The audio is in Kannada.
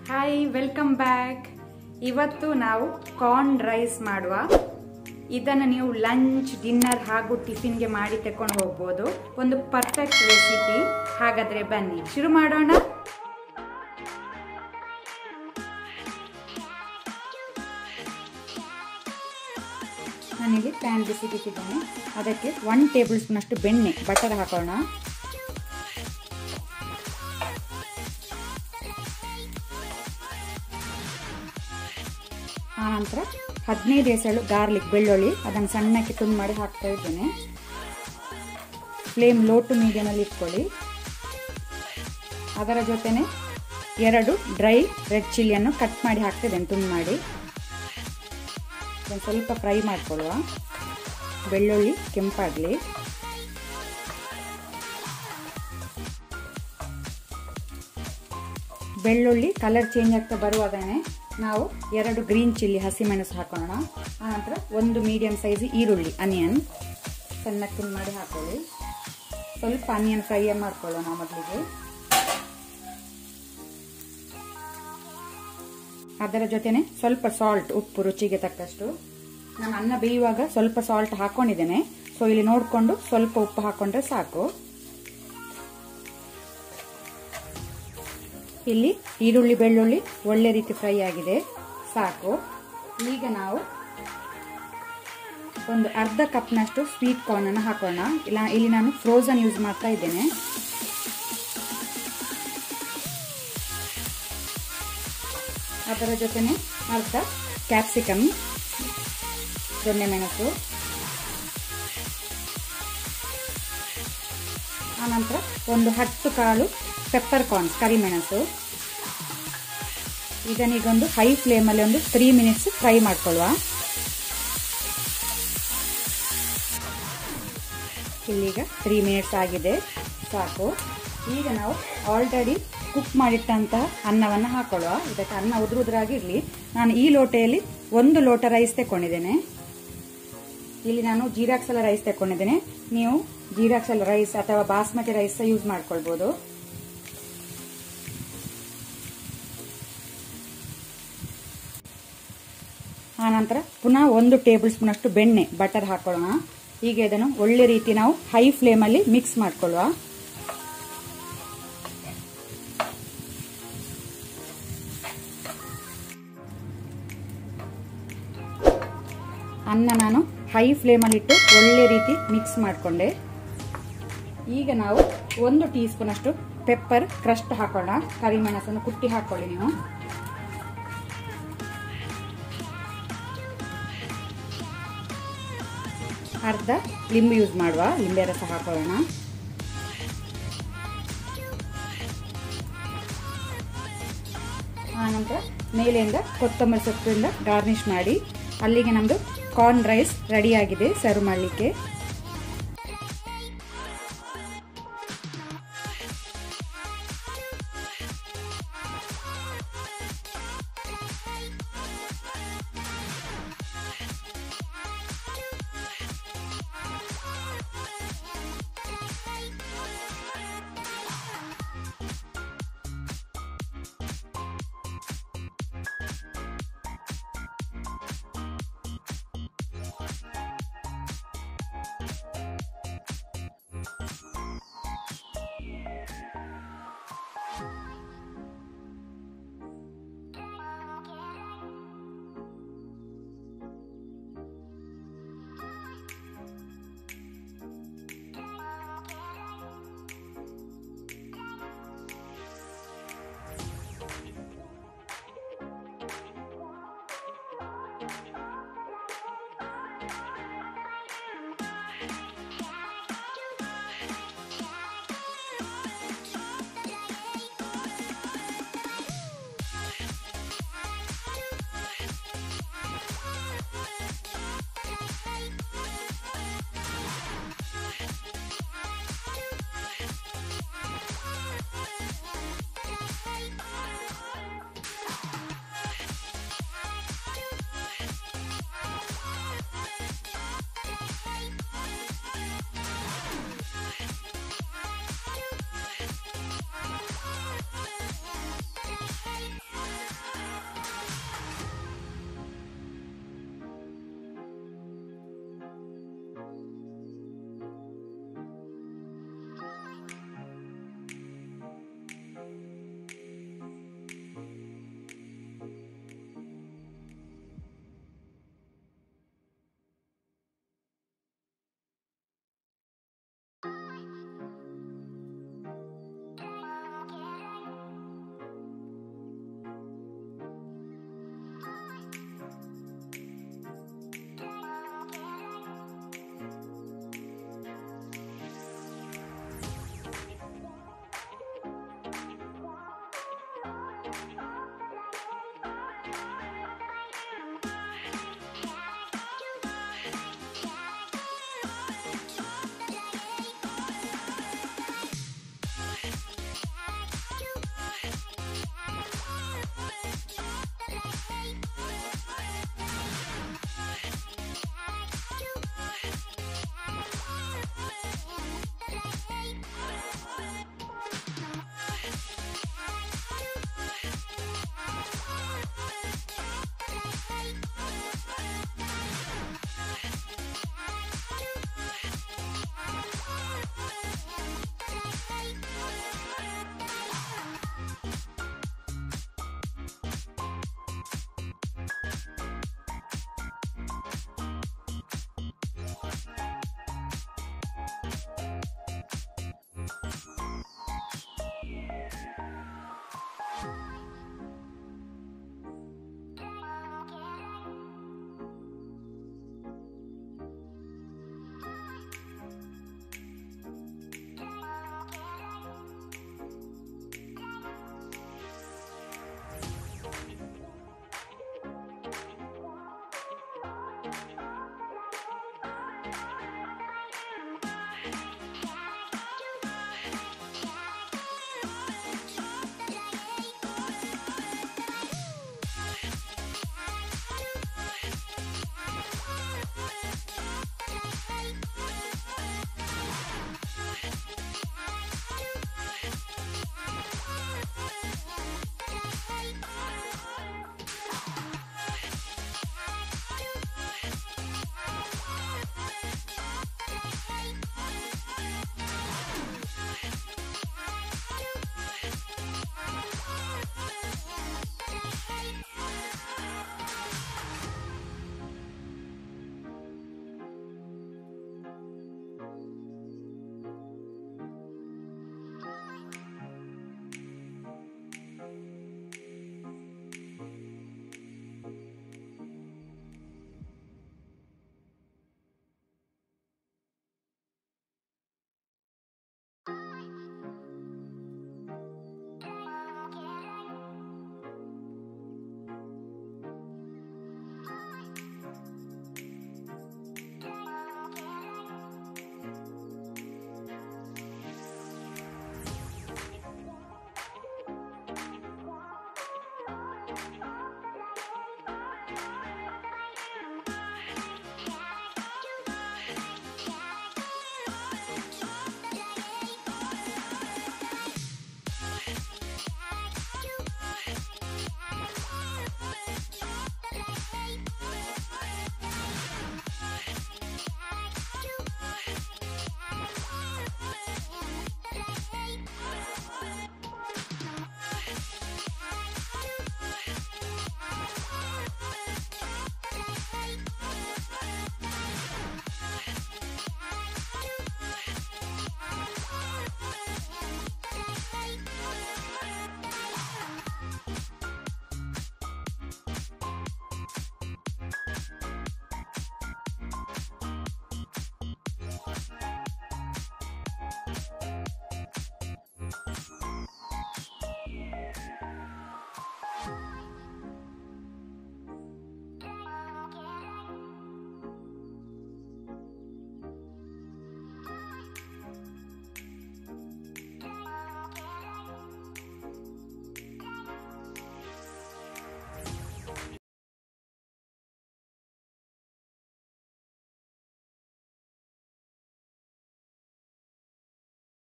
ಹಾಯ್ ವೆಲ್ಕಮ್ ಬ್ಯಾಕ್ ಇವತ್ತು ನಾವು ಕಾರ್ನ್ ರೈಸ್ ಮಾಡುವ ಇದನ್ನು ನೀವು ಲಂಚ್ ಡಿನ್ನರ್ ಹಾಗೂ ಟಿಫಿನ್ಗೆ ಮಾಡಿ ತಕೊಂಡು ಹೋಗ್ಬೋದು ಒಂದು ಪರ್ಫೆಕ್ಟ್ ರೆಸಿಪಿ ಹಾಗಾದ್ರೆ ಬನ್ನಿ ಶುರು ಮಾಡೋಣ ನಾನಿಲ್ಲಿ ಪ್ಯಾನ್ ಬಿಸಿಗಿಟ್ಟಿದ್ದೇನೆ ಅದಕ್ಕೆ ಒನ್ ಟೇಬಲ್ ಸ್ಪೂನ್ ಅಷ್ಟು ಬೆಣ್ಣೆ ಬಟರ್ ಹಾಕೋಣ ಆನಂತರ ಹದಿನೈದು ಎಸಳು ಗಾರ್ಲಿಕ್ ಬೆಳ್ಳುಳ್ಳಿ ಅದನ್ನು ಸಣ್ಣಕ್ಕೆ ತುಂಡು ಮಾಡಿ ಹಾಕ್ತಾ ಇದ್ದೇನೆ ಫ್ಲೇಮ್ ಲೋ ಟು ಮೀಡಿಯಮಲ್ಲಿ ಇಟ್ಕೊಳ್ಳಿ ಅದರ ಜೊತೆನೆ ಎರಡು ಡ್ರೈ ರೆಡ್ ಚಿಲ್ಲಿಯನ್ನು ಕಟ್ ಮಾಡಿ ಹಾಕ್ತಿದ್ದೇನೆ ತುಂಡು ಮಾಡಿ ಒಂದು ಸ್ವಲ್ಪ ಫ್ರೈ ಮಾಡ್ಕೊಳ್ಳುವ ಬೆಳ್ಳುಳ್ಳಿ ಕೆಂಪಾಗಲಿ ಬೆಳ್ಳುಳ್ಳಿ ಕಲರ್ ಚೇಂಜ್ ಆಗ್ತಾ ಬರುವಾಗನೇ ನಾವು ಎರಡು ಗ್ರೀನ್ ಚಿಲ್ಲಿ ಹಸಿಮೆಣಸು ಹಾಕೋಣ ಆನಂತರ ಒಂದು ಮೀಡಿಯಂ ಸೈಜ್ ಈರುಳ್ಳಿ ಅನಿಯನ್ ಸಣ್ಣಕ್ಕೆ ತುಂಡು ಮಾಡಿ ಹಾಕೊಳ್ಳಿ ಸ್ವಲ್ಪ ಅನಿಯನ್ ಫ್ರೈ ಮಾಡ್ಕೊಳ್ಳೋಣ ಮೊದಲಿಗೆ ಅದರ ಜೊತೆನೆ ಸ್ವಲ್ಪ ಸಾಲ್ಟ್ ಉಪ್ಪು ರುಚಿಗೆ ತಕ್ಕಷ್ಟು ನಾನು ಅನ್ನ ಬೇಯುವಾಗ ಸ್ವಲ್ಪ ಸಾಲ್ಟ್ ಹಾಕೊಂಡಿದ್ದೇನೆ ಸೊ ಇಲ್ಲಿ ನೋಡಿಕೊಂಡು ಸ್ವಲ್ಪ ಉಪ್ಪು ಹಾಕೊಂಡ್ರೆ ಸಾಕು ಇಲ್ಲಿ ಈರುಳ್ಳಿ ಬೆಳ್ಳುಳ್ಳಿ ಒಳ್ಳೆ ರೀತಿ ಫ್ರೈ ಆಗಿದೆ ಸಾಕು ಈಗ ನಾವು ಒಂದು ಅರ್ಧ ಕಪ್ನಷ್ಟು ಸ್ವೀಟ್ ಕಾರ್ನ್ ಅನ್ನು ಹಾಕೋಣ ಇಲ್ಲ ಇಲ್ಲಿ ನಾನು ಫ್ರೋಸನ್ ಯೂಸ್ ಮಾಡ್ತಾ ಇದ್ದೇನೆ ಅದರ ಜೊತೆನೆ ಅರ್ಧ ಕ್ಯಾಪ್ಸಿಕಮ್ ದೊಣ್ಣೆ ಮೆಣಸು ಆನಂತರ ಒಂದು ಹತ್ತು ಕಾಳು ಪೆಪ್ಪರ್ ಕಾರ್ನ್ಸ್ ಕರಿಮೆಣಸು ಇದನ್ನೀಗೊಂದು ಹೈ ಫ್ಲೇಮಲ್ಲಿ ಒಂದು ತ್ರೀ ಮಿನಿಟ್ಸ್ ಫ್ರೈ ಮಾಡ್ಕೊಳ್ಳುವ ಇಲ್ಲೀಗ ತ್ರೀ ಮಿನಿಟ್ಸ್ ಆಗಿದೆ ಸಾಕು ಈಗ ನಾವು ಆಲ್ರೆಡಿ ಕುಕ್ ಮಾಡಿಟ್ಟಂತಹ ಅನ್ನವನ್ನು ಹಾಕೊಳ್ಳುವ ಇದಕ್ಕೆ ಅನ್ನ ಉದುರು ಉದುರಾಗಿರ್ಲಿ ನಾನು ಈ ಲೋಟೆಯಲ್ಲಿ ಒಂದು ಲೋಟ ರೈಸ್ ತಗೊಂಡಿದ್ದೇನೆ ಇಲ್ಲಿ ನಾನು ಜೀರಾಕ್ಸಲ ರೈಸ್ ತಗೊಂಡಿದ್ದೇನೆ ನೀವು ಜೀರಾಕ್ಸಲ ರೈಸ್ ಅಥವಾ ಬಾಸ್ಮತಿ ರೈಸ್ ಯೂಸ್ ಮಾಡ್ಕೊಳ್ಬಹುದು ಆನಂತರ ಪುನಃ ಒಂದು ಟೇಬಲ್ ಸ್ಪೂನ್ ಅಷ್ಟು ಬೆಣ್ಣೆ ಬಟರ್ ಹಾಕೊಳ್ಳೋಣ ಈಗ ಇದನ್ನು ಒಳ್ಳೆ ರೀತಿ ನಾವು ಹೈ ಫ್ಲೇಮಲ್ಲಿ ಮಿಕ್ಸ್ ಮಾಡ್ಕೊಳ್ಳುವ ಅನ್ನ ನಾನು ಹೈ ಫ್ಲೇಮಲ್ಲಿಟ್ಟು ಒಳ್ಳೆ ರೀತಿ ಮಿಕ್ಸ್ ಮಾಡಿಕೊಂಡೆ ಈಗ ನಾವು ಒಂದು ಟೀ ಸ್ಪೂನ್ ಅಷ್ಟು ಪೆಪ್ಪರ್ ಕ್ರಸ್ಟ್ ಹಾಕೋಣ ಕರಿಮೆಣಸನ್ನು ಕುಟ್ಟಿ ಹಾಕೊಳ್ಳಿ ನೀವು ಅರ್ಧ ಲಿಂಬು ಯೂಸ್ ಮಾಡುವ ಲಿಂಬೆ ರಸ ಹಾಕೊಳ್ಳೋಣ ಆನಂತರ ಮೇಲೆಯಿಂದ ಕೊತ್ತಂಬರಿ ಸೊಪ್ಪಿಂದ ಗಾರ್ನಿಶ್ ಮಾಡಿ ಅಲ್ಲಿಗೆ ನಮ್ಮದು ಕಾರ್ನ್ ರೈಸ್ ರೆಡಿ ಆಗಿದೆ ಸರ್ವ್ ಮಾಡಲಿಕ್ಕೆ